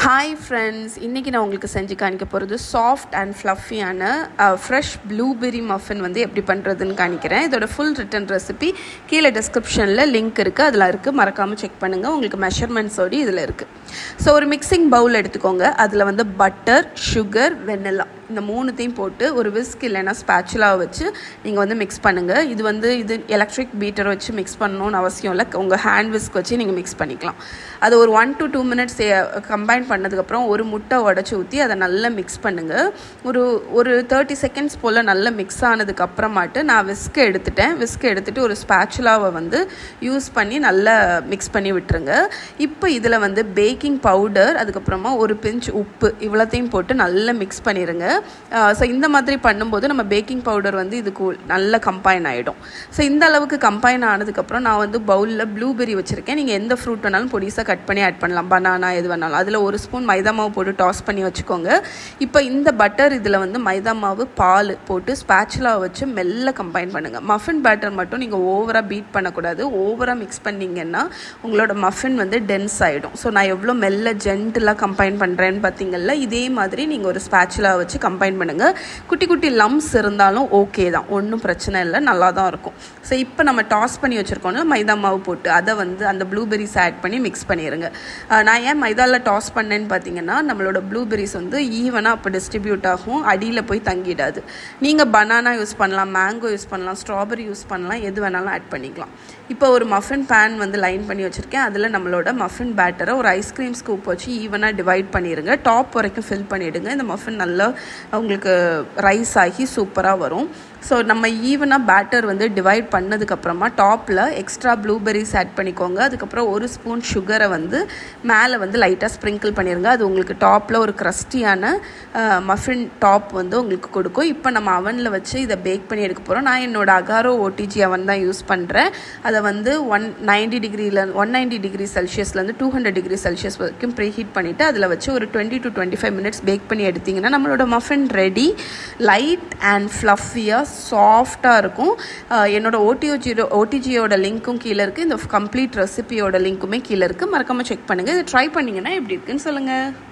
hi friends இன்றைக்கி நான் உங்களுக்கு செஞ்சு காணிக்க போகிறது சாஃப்ட் அண்ட் ஃப்ளஃபியான ஃப்ரெஷ் ப்ளூபெரி மஃபின் வந்து எப்படி பண்ணுறதுன்னு காணிக்கிறேன் இதோட ஃபுல் ரிட்டன் ரெசிபி கீழே டிஸ்கிரிப்ஷனில் லிங்க் இருக்குது அதில் இருக்குது மறக்காமல் செக் பண்ணுங்கள் உங்களுக்கு மெஷர்மெண்ட்ஸோடு இதில் இருக்குது ஸோ ஒரு மிக்சிங் பவுல் எடுத்துக்கோங்க அதில் வந்து பட்டர் சுகர் வெண்ணிலா இந்த மூணுத்தையும் போட்டு ஒரு விஸ்க் இல்லைன்னா ஸ்பேச்சுலாவை வச்சு நீங்கள் வந்து மிக்ஸ் பண்ணுங்கள் இது வந்து இது எலக்ட்ரிக் பீட்டர் வச்சு மிக்ஸ் பண்ணணும்னு அவசியம் இல்லை உங்கள் ஹேண்ட் விஸ்க் வச்சு நீங்கள் மிக்ஸ் பண்ணிக்கலாம் அது ஒரு one to two minutes combine பண்ணதுக்கப்புறம் ஒரு முட்டை உடச்சி ஊற்றி அதை நல்லா மிக்ஸ் பண்ணுங்கள் ஒரு ஒரு தேர்ட்டி செகண்ட்ஸ் போல் நல்லா மிக்ஸ் ஆனதுக்கு அப்புறமாட்டு நான் விஸ்க் எடுத்துட்டேன் விஸ்க் எடுத்துகிட்டு ஒரு ஸ்பேச்சுலாவை வந்து யூஸ் பண்ணி நல்லா மிக்ஸ் பண்ணி விட்டுருங்க இப்போ இதில் வந்து பேக்கிங் பவுடர் அதுக்கப்புறமா ஒரு பிஞ்ச் உப்பு இவ்வளோத்தையும் போட்டு நல்லா மிக்ஸ் பண்ணிடுங்க ஸோ இந்த மாதிரி பண்ணும்போது நம்ம பேக்கிங் பவுடர் வந்து இதுக்கு நல்ல கம்பைன் ஆகிடும் ஸோ இந்த அளவுக்கு கம்பைன் ஆனதுக்கப்புறம் நான் வந்து பவுலில் ப்ளூபெரி வச்சுருக்கேன் நீங்கள் எந்த ஃப்ரூட் வேணாலும் பொடிசாக கட் பண்ணி ஆட் பண்ணலாம் பனானா எது வேணாலும் அதில் ஒரு ஸ்பூன் மைதா மாவு போட்டு டாஸ் பண்ணி வச்சுக்கோங்க இப்போ இந்த பட்டர் இதில் வந்து மைதா மாவு பால் போட்டு ஸ்பேச்சுலா வச்சு மெல்ல கம்பைன் பண்ணுங்கள் மஃபின் பேட்டர் மட்டும் நீங்கள் ஓவராக பீட் பண்ணக்கூடாது ஓவராக மிக்ஸ் பண்ணிங்கன்னா உங்களோட மஃபின் வந்து டென்ஸ் ஆகிடும் ஸோ நான் எவ்வளோ மெல்ல ஜென்டிலாக கம்பைன் பண்ணுறேன்னு பார்த்தீங்கல்ல இதே மாதிரி நீங்கள் ஒரு ஸ்பேச்சுலா வச்சு கம்பைன் பண்ணுங்கள் குட்டி குட்டி லம்ஸ் இருந்தாலும் ஓகே தான் ஒன்றும் பிரச்சனை இல்லை நல்லா தான் இருக்கும் ஸோ இப்போ நம்ம டாஸ் பண்ணி வச்சுருக்கோம்ல மைதா மாவு போட்டு அதை வந்து அந்த ப்ளூபெரிஸ் ஆட் பண்ணி மிக்ஸ் பண்ணிடுங்க நான் ஏன் மைதாவில் டாஸ் பண்ணேன்னு பார்த்தீங்கன்னா நம்மளோட ப்ளூபெரிஸ் வந்து ஈவனாக அப்போ டிஸ்ட்ரிபியூட் ஆகும் அடியில் போய் தங்கிடாது நீங்கள் பனானா யூஸ் பண்ணலாம் மேங்கோ யூஸ் பண்ணலாம் ஸ்ட்ராபெரி யூஸ் பண்ணலாம் எது வேணாலும் ஆட் பண்ணிக்கலாம் இப்போ ஒரு மஃபின் பேன் வந்து லைன் பண்ணி வச்சுருக்கேன் அதில் நம்மளோட மஃபின் பேட்டரை ஒரு ஐஸ்கிரீம் ஸ்கூப் வச்சு ஈவனாக டிவைட் பண்ணிடுங்க டாப் வரைக்கும் ஃபில் பண்ணிவிடுங்க இந்த மஃபின் நல்லா உங்களுக்கு ரைஸ் ஆகி சூப்பராக வரும் ஸோ நம்ம ஈவனாக பேட்டர் வந்து டிவைட் பண்ணதுக்கப்புறமா டாப்பில் எக்ஸ்ட்ரா ப்ளூபெரிஸ் ஆட் பண்ணிக்கோங்க அதுக்கப்புறம் ஒரு ஸ்பூன் சுகரை வந்து மேலே வந்து லைட்டாக ஸ்ப்ரிங்கிள் பண்ணிடுங்க அது உங்களுக்கு டாப்பில் ஒரு க்ரஸ்டியான மஃபின் டாப் வந்து உங்களுக்கு கொடுக்கும் இப்போ நம்ம அவனில் வச்சு இதை பேக் பண்ணி எடுக்க போகிறோம் நான் என்னோடய அகாரோ ஓடிஜி அவன் தான் யூஸ் பண்ணுறேன் அதை வந்து ஒன் நைன்டி டிகிரியில் ஒன் நைன்டி டிகிரி செல்சியஸ்லேருந்து டூ ஹண்ட்ரட் டிகிரி செல்சியஸ் வரைக்கும் ப்ரீ ஹீட் பண்ணிவிட்டு அதில் வச்சு ஒரு twenty to twenty five minutes bake பண்ணி எடுத்திங்கன்னா நம்மளோட மஃபின் ரெடி லைட் அண்ட் ஃப்ளஃபியாக சாஃப்டாக இருக்கும் என்னோட ஓடிஓஜியோ ஓடிஜியோட லிங்க்கும் கீழே இருக்குது இந்த கம்ப்ளீட் ரெசிபியோட லிங்க்குமே கீழே இருக்குது மறக்காமல் செக் பண்ணுங்கள் இதை ட்ரை பண்ணிங்கன்னா எப்படி இருக்குன்னு சொல்லுங்கள்